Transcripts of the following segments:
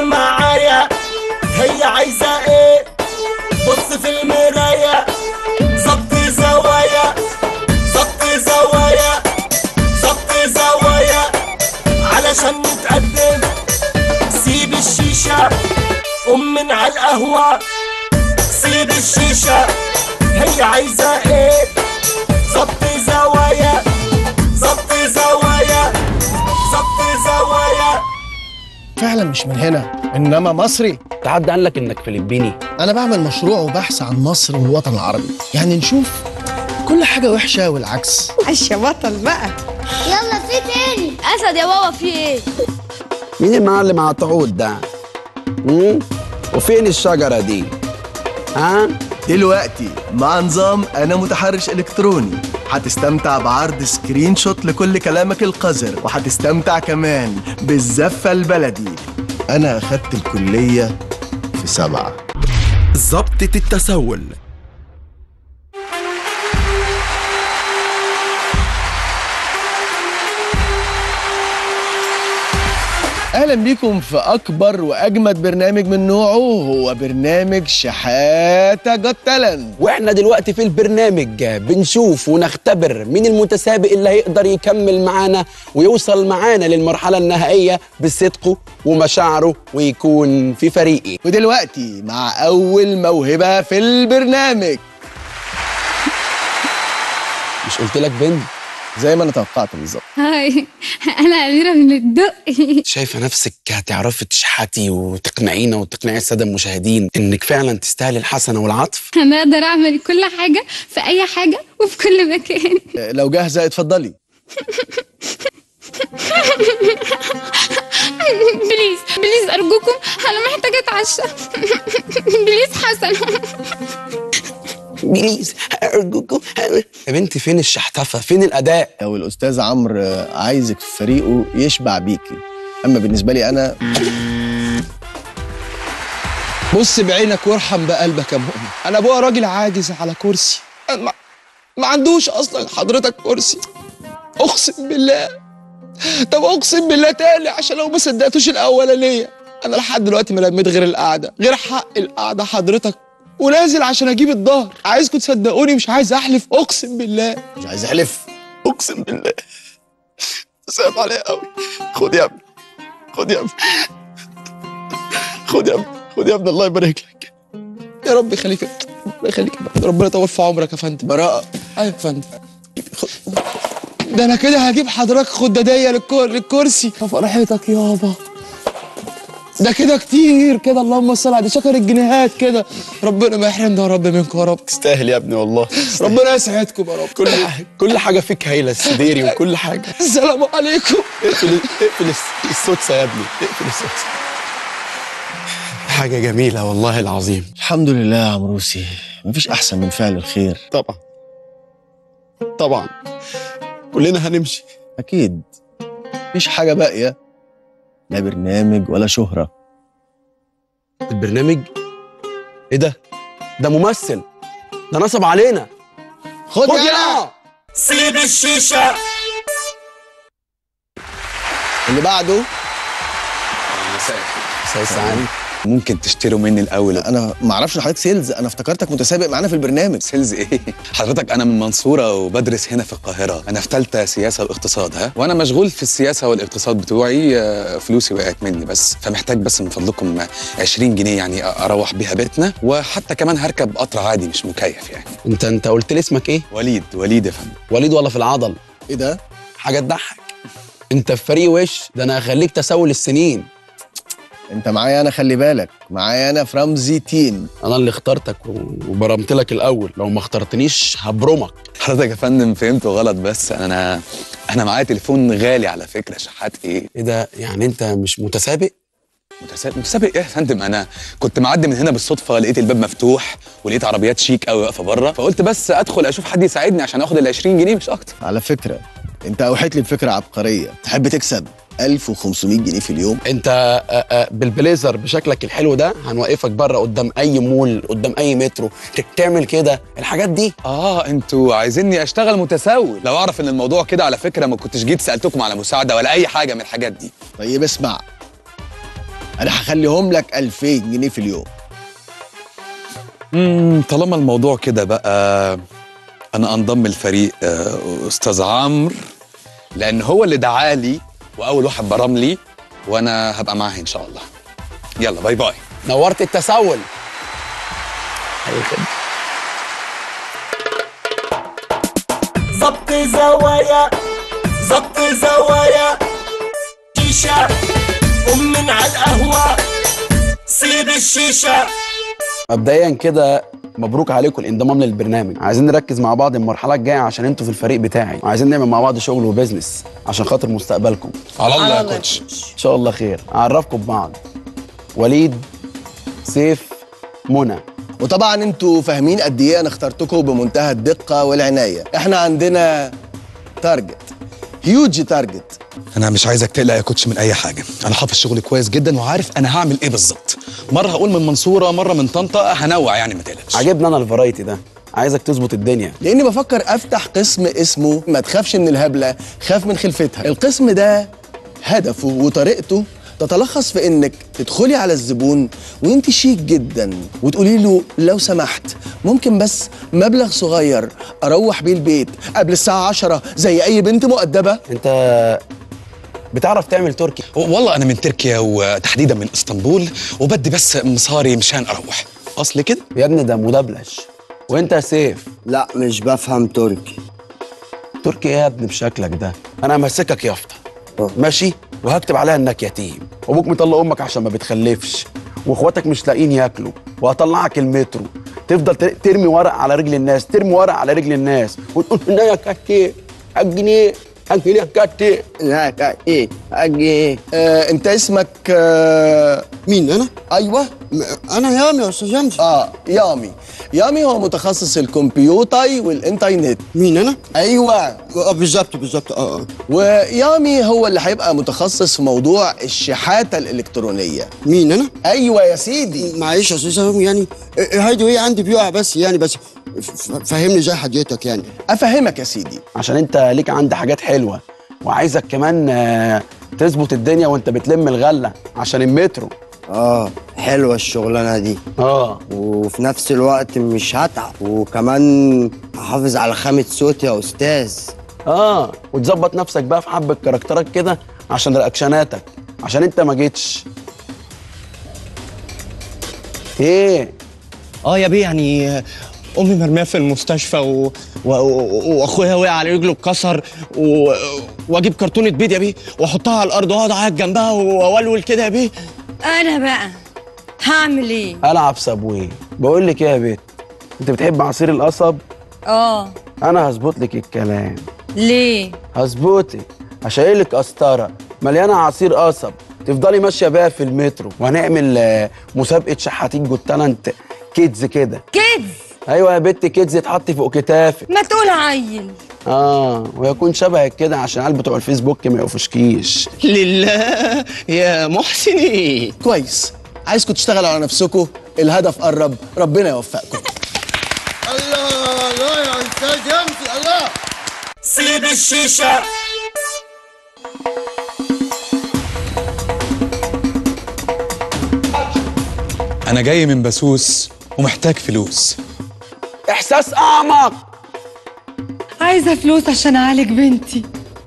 فكر معايا هي عايزة ايه بص في المراية ظبط زوايا ظبط زوايا ظبط زوايا علشان نتقدم سيب الشيشة قوم من على القهوة سيب الشيشة هي عايزة ايه ظبط زوايا ظبط زوايا ظبط زوايا فعلا مش من هنا انما مصري تعدى قال لك انك فلبيني انا بعمل مشروع وبحث عن مصر والوطن العربي يعني نشوف كل حاجه وحشه والعكس عش يا بطل بقى يلا في تاني اسد يا بابا في ايه مين المعلم على الطعود ده؟ مم؟ وفين الشجرة دي؟ ها؟ دلوقتي مع نظام أنا متحرش إلكتروني هتستمتع بعرض سكرين شوت لكل كلامك القذر وهتستمتع كمان بالزفة البلدي أنا أخدت الكلية في سبعة ظبطة التسول اهلا بيكم في اكبر واجمد برنامج من نوعه هو برنامج شحاته جوت تالنت واحنا دلوقتي في البرنامج بنشوف ونختبر مين المتسابق اللي هيقدر يكمل معانا ويوصل معانا للمرحلة النهائية بصدقه ومشاعره ويكون في فريقي ودلوقتي مع اول موهبه في البرنامج مش قلت لك بنت زي ما انا توقعت بالظبط هاي انا اميره من الدق شايفة نفسك هتعرفي تشحتي وتقنعينا وتقنعي السادة المشاهدين انك فعلا تستاهلي الحسنة والعطف انا اقدر اعمل كل حاجه في اي حاجه وفي كل مكان آه، لو جاهزه اتفضلي بليز بليز ارجوكم انا محتاجه اتعشى بليز حسن بليز ارجوكم يا بنتي فين الشحتفة فين الاداء لو الاستاذ عمرو آه، عايزك في فريقه يشبع بيكي اما بالنسبه لي انا بص بعينك وارحم بقلبك يا مؤمن انا ابويا راجل عاجز على كرسي أنا ما, ما عندوش اصلا حضرتك كرسي اقسم بالله طب اقسم بالله تاني عشان لو ما صدقتوش الاولانيه انا لحد دلوقتي ما لميت غير القعده غير حق القعده حضرتك ونازل عشان اجيب الظهر عايزكم تصدقوني مش عايز احلف اقسم بالله مش عايز احلف اقسم بالله صعب عليا قوي خد يا ابني خد يا ابني خد يا ابني خد يا ابني الله يبارك لك يا رب يخليك الله يخليك يا فندم. ربنا يطول في عمرك يا فندم براءة ايوه يا فندم خد- ده انا كده هجيب حضرتك خدادية للكر... للكرسي فرحتك يابا ده كده كتير كده اللهم صل على شكر الجنيهات كده ربنا ما يحرمنا يا رب منكم يا رب تستاهل يا ابني والله ربنا يسعدكم يا رب كل حاجة كل حاجة فيك هايلة السديري وكل حاجة السلام عليكم اقفل اقفل الس- السوتسة يا ابني اقفل السوتسة حاجة جميلة والله العظيم الحمد لله يا عمروسي مفيش احسن من فعل الخير طبعا طبعا كلنا هنمشي اكيد مفيش حاجه باقيه لا برنامج ولا شهره البرنامج ايه ده ده ممثل ده نصب علينا خد خد يا يا سيب الشيشة اللي بعده مساء السعادة ممكن تشتروا مني الاول انا ما اعرفش إن حضرتك سيلز انا افتكرتك متسابق معانا في البرنامج سيلز ايه؟ حضرتك انا من المنصوره وبدرس هنا في القاهره، انا في ثالثه سياسه واقتصاد ها؟ وانا مشغول في السياسه والاقتصاد بتوعي آه، فلوسي وقعت مني بس فمحتاج بس من فضلكم آه، 20 جنيه يعني اروح بيها بيتنا وحتى كمان هركب قطر عادي مش مكيف يعني. انت انت قلت لي اسمك ايه وليد وليد يا فندم. وليد ولا في العضل ايه ده حاجة تضحك انت في فريق وش ده انا هخليك تسول السنين انت معايا انا خلي بالك معايا انا في رمزي تيم انا اللي اخترتك و- وبرمت لك الاول لو ما اخترتنيش هبرمك حضرتك يا فندم فهمته غلط بس انا انا معايا تليفون غالي على فكره شحات ايه؟ ايه ده يعني انت مش متسابق متسابق متسابق ايه يا فندم انا كنت معدي من هنا بالصدفه لقيت الباب مفتوح ولقيت عربيات شيك قوي واقفه بره فقلت بس ادخل اشوف حد يساعدني عشان اخد ال 20 جنيه مش اكتر على فكره انت اوحيت لي بفكره عبقريه تحب تكسب 1500 جنيه في اليوم انت آه، آه، بالبليزر بشكلك الحلو ده هنوقفك بره قدام اي مول قدام اي مترو ت- تعمل كده الحاجات دي اه انتوا عايزيني اشتغل متسول لو اعرف ان الموضوع كده على فكره ما كنتش جيت سالتكم على مساعده ولا اي حاجه من الحاجات دي طيب اسمع انا هخليهم لك 2000 جنيه في اليوم امم طالما الموضوع كده بقى انا انضم الفريق آه، استاذ عمرو لان هو اللي دعالي واول واحد برم لي وانا هبقى معاه ان شاء الله يلا باي باي نورت التسول ظبط زوايا ظبط زوايا شيشة قوم من على القهوة سيب الشيشة مبدئيا كده مبروك عليكم الانضمام للبرنامج عايزين نركز مع بعض المرحله الجايه عشان انتوا في الفريق بتاعي وعايزين نعمل مع بعض شغل وبزنس عشان خاطر مستقبلكم على الله يا كوتش ان شاء الله خير اعرفكم ببعض وليد سيف منى وطبعا انتوا فاهمين قد ايه انا اخترتكم بمنتهى الدقه والعنايه احنا عندنا تارجت هيوج تارجت انا مش عايزك تقلق يا كوتش من اي حاجه انا حافظ شغلي كويس جدا وعارف انا هعمل ايه بالظبط مره هقول من منصوره مره من طنطا هنوع يعني ما تقلقش عجبني انا الفرايتي ده عايزك تظبط الدنيا لاني بفكر افتح قسم اسمه ما تخافش من الهبله خاف من خلفتها القسم ده هدفه وطريقته تتلخص في انك تدخلي على الزبون وانت شيك جدا وتقولي له لو سمحت ممكن بس مبلغ صغير اروح بيه البيت قبل الساعه 10 زي اي بنت مؤدبه انت بتعرف تعمل تركي والله انا من تركيا وتحديدا من اسطنبول وبدي بس مصاري مشان اروح اصل كده يا ابني ده مدبلج وانت يا سيف لا مش بفهم تركي تركي ايه يا ابني بشكلك ده انا همسكك يافطه ماشي وهكتب عليها انك يتيم وابوك مطلق امك عشان ما بتخلفش واخواتك مش لاقيين ياكلوا وهطلعك المترو تفضل تر- ترمي ورق على رجل الناس ترمي ورق على رجل الناس وتقول لنا يا كاتي الجنيه الجنيه يا كاتي لا كا- ايه اجي ايه آه انت اسمك آه مين انا ايوه م- انا يامي يا استاذ يامي اه يامي يامي هو متخصص الكمبيوتر والانترنت مين انا ايوه آه، بالظبط بالظبط اه اه ويامي هو اللي هيبقى متخصص في موضوع الشحاته الالكترونيه مين انا ايوه يا سيدي معلش يا استاذ يامي يعني آه، هايدي ايه عندي بيقع بس يعني بس ف- ف- فهمني زي حضرتك يعني افهمك يا سيدي عشان انت ليك عندي حاجات حلوه وعايزك كمان آه، تظبط الدنيا وانت بتلم الغله عشان المترو اه حلوه الشغلانه دي اه وفي نفس الوقت مش هتعب وكمان هحافظ على خامة صوتي يا استاذ اه وتظبط نفسك بقى في حبه كاركترات كده عشان رياكشناتك عشان انت ما جيتش ايه اه يا بيه يعني امي مرميه في المستشفى و... و... و... واخويا وقع على رجله اتكسر و... واجيب كرتونه بيض يا بيه واحطها على الارض واقعد اعيط جنبها واولول كده يا بيه انا بقى هعمل ايه العب سابوي بقول لك ايه يا بيت انت بتحب عصير القصب اه انا هظبط لك الكلام ليه هظبطك هشيلك قسطره مليانه عصير قصب تفضلي ماشيه بيها في المترو وهنعمل آه، مسابقه شحاتين جوت تالنت كيدز كده كيدز ايوه يا بت كيدز يتحط فوق كتافك ما تقول عيل اه ويكون شبهك كده عشان العيال بتوع الفيسبوك ما يقفشكيش لله يا محسني كويس عايزكم تشتغلوا على نفسكم الهدف قرب ربنا يوفقكم الله الله يا استاذ يامي الله سيب الشيشة انا جاي من بسوس ومحتاج فلوس احساس اعمق عايزه فلوس عشان اعالج بنتي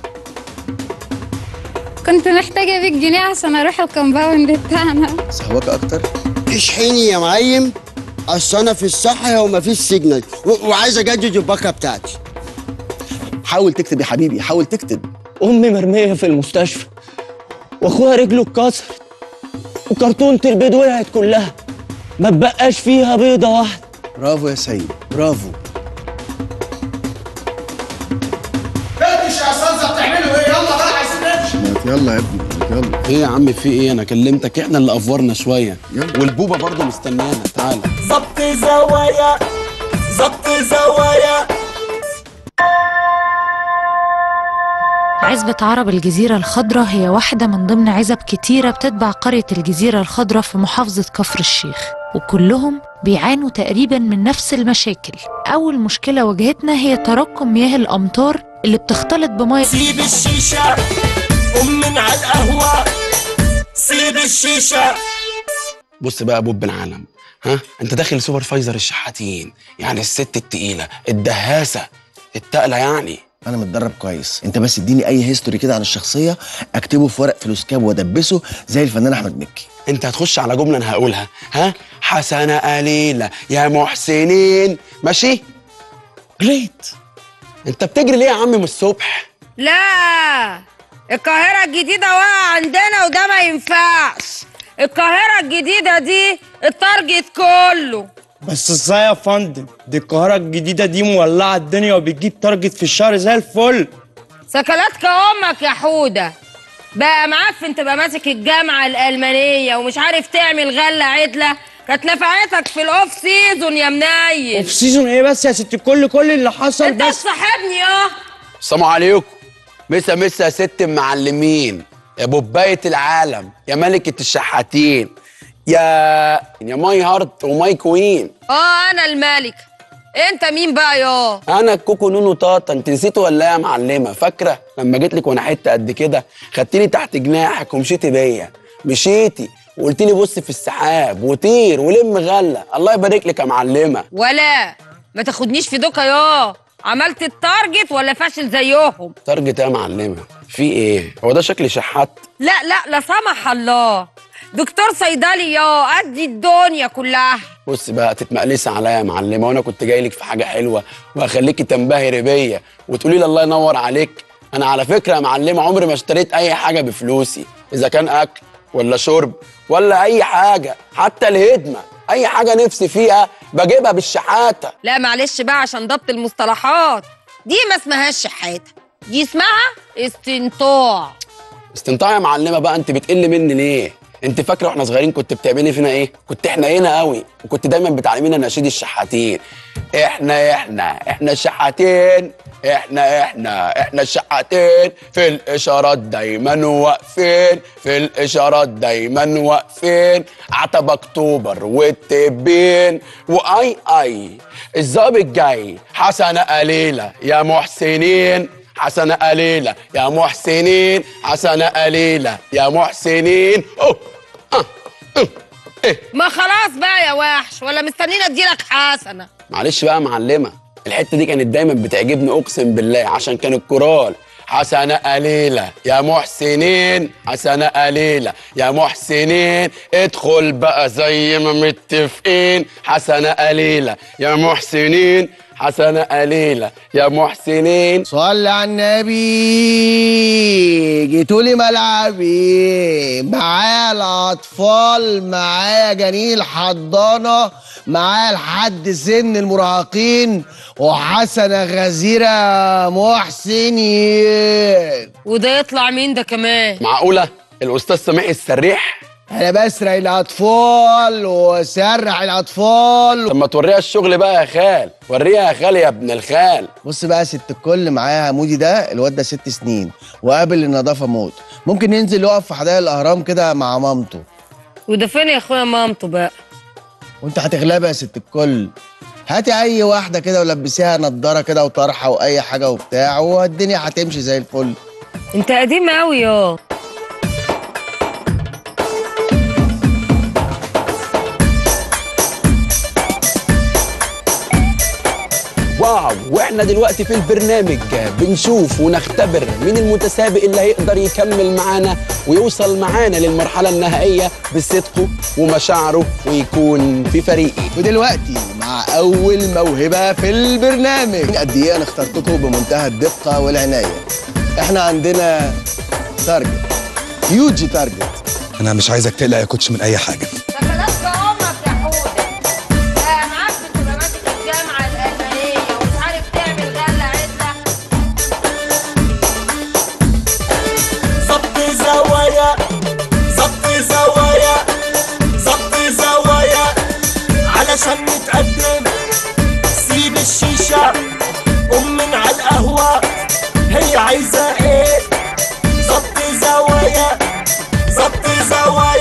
كنت محتاجة 100 جنيه عشان أروح الكومباوند بتاعنا صحبك اكتر اشحني يا معيم اصل انا في الصحراء ومفيش سيجنال و- وعايز اجدد الباقه بتاعتي حاول تكتب يا حبيبي حاول تكتب امي مرميه في المستشفى واخويا رجله اتكسرت وكرتونه البيض وقعت كلها ما تبقاش فيها بيضه واحده برافو يا سيد برافو يلا يا ابني يلا ايه يا عم في ايه انا كلمتك احنا اللي افورنا شويه والبوبه برضه مستنيانا تعالى ظبط زوايا ظبط زوايا عزبة عرب الجزيرة الخضراء هي واحدة من ضمن عزب كتيرة بتتبع قرية الجزيرة الخضراء في محافظة كفر الشيخ وكلهم بيعانوا تقريبا من نفس المشاكل أول مشكلة واجهتنا هي تراكم مياه الأمطار اللي بتختلط بمياه سيب الشيشة قوم من على القهوة سيب الشيشة بص بقى يا بوب العالم ها انت داخل سوبرفايزر الشحاتين يعني الست التقيله الدهاسه التقله يعني انا متدرب كويس انت بس اديني اي هيستوري كده عن الشخصيه اكتبه في ورق فلوسكاب وادبسه زي الفنان احمد مكي انت هتخش على جمله انا هقولها ها حسنه قليله يا محسنين ماشي جريت انت بتجري ليه يا عم من الصبح لا القاهرة الجديدة واقعة عندنا وده ما ينفعش القاهرة الجديدة دي التارجت كله بس ازاي يا فندم دي القاهرة الجديدة دي مولعة الدنيا وبتجيب تارجت في الشهر زي الفل سكلاتك امك يا حودة بقى معفن تبقى ماسك الجامعة الألمانية ومش عارف تعمل غلة عدلة كانت نفعتك في الأوف سيزون يا منيل اوف سيزون ايه بس يا ست الكل كل اللي حصل انت بس تصاحبني اه السلام عليكم مسا مسا يا ست المعلمين يا بوبايه العالم يا ملكه الشحاتين يا يا ماي هارت وماي كوين اه انا الملك انت مين بقى يا انا الكوكو نونو طاطا انت نسيتي ولا ايه يا معلمه فاكره لما جيت لك وانا حته قد كده خدتيني تحت جناحك ومشيتي بيا مشيتي وقلت لي بص في السحاب وطير ولم غله الله يبارك لك يا معلمه ولا ما تاخدنيش في دوكا يا عملت التارجت ولا فاشل زيهم تارجت إيه يا معلمه في ايه هو ده شكل شحات لا لا لا سمح الله دكتور صيدلي يا قد الدنيا كلها بص بقى تتمقلسي عليا يا معلمه وانا كنت جاي لك في حاجه حلوه وهخليكي تنبهري بيا وتقولي لي الله ينور عليك انا على فكره يا معلمه عمري ما اشتريت اي حاجه بفلوسي اذا كان اكل ولا شرب ولا اي حاجه حتى الهدمه اي حاجه نفسي فيها بجيبها بالشحاته لا معلش بقى عشان ضبط المصطلحات دي ما اسمهاش شحاته دي اسمها استنطاع استنطاع يا معلمه بقى انت بتقل مني ليه انت فاكره واحنا صغيرين كنت بتعملي فينا ايه كنت احنا هنا قوي وكنت دايما بتعلمينا نشيد الشحاتين احنا احنا احنا الشحاتين احنا احنا احنا الشحاتين في الاشارات دايما واقفين في الاشارات دايما واقفين عتب اكتوبر والتبين واي اي الظابط جاي حسنه قليله يا محسنين حسنه قليله يا محسنين حسنه قليله يا محسنين أوه. ما خلاص بقى يا وحش ولا مستنينا اديلك حسنه معلش بقى يا معلمه الحته دي كانت دايما بتعجبني اقسم بالله عشان كان الكورال حسنه قليله يا محسنين حسنه قليله يا محسنين ادخل بقى زي ما متفقين حسنه قليله يا محسنين حسنه قليله يا محسنين صلي على النبي جيتوا لي ملعبي معايا الاطفال معايا جنين حضانه معايا لحد سن المراهقين وحسنه غزيره محسنين وده يطلع مين ده كمان معقوله الاستاذ سميح السريح انا بسرق الاطفال وسرح الاطفال طب ما توريها الشغل بقى يا خال وريها يا خال يا ابن الخال بص بقى يا ست الكل معايا مودي ده الواد ده ست سنين وقابل النظافه موت ممكن ينزل يقف في حدائق الاهرام كده مع مامته وده فين يا اخويا مامته بقى وانت هتغلبها يا ست الكل هاتي اي واحده كده ولبسيها نضاره كده وطرحه واي حاجه وبتاع والدنيا هتمشي زي الفل انت قديم قوي يا واو واحنا دلوقتي في البرنامج بنشوف ونختبر مين المتسابق اللي هيقدر يكمل معانا ويوصل معانا للمرحلة النهائية بصدقه ومشاعره ويكون في فريقي ودلوقتي مع اول موهبه في البرنامج قد ايه انا اخترتكم بمنتهى الدقه والعنايه احنا عندنا تارجت هيوج تارجت انا مش عايزك تقلق يا كوتش من اي حاجه سكلاتك امك يا حوده بقى معفن تبقى ماسك الجامعه الالمانيه ومش عارف تعمل غله عدله ظبط زوايا ظبط زوايا ظبط زوايا علشان نتقدم سيب الشيشة قوم من على القهوة هي عايزة ايه ظبط زوايا ظبط زوايا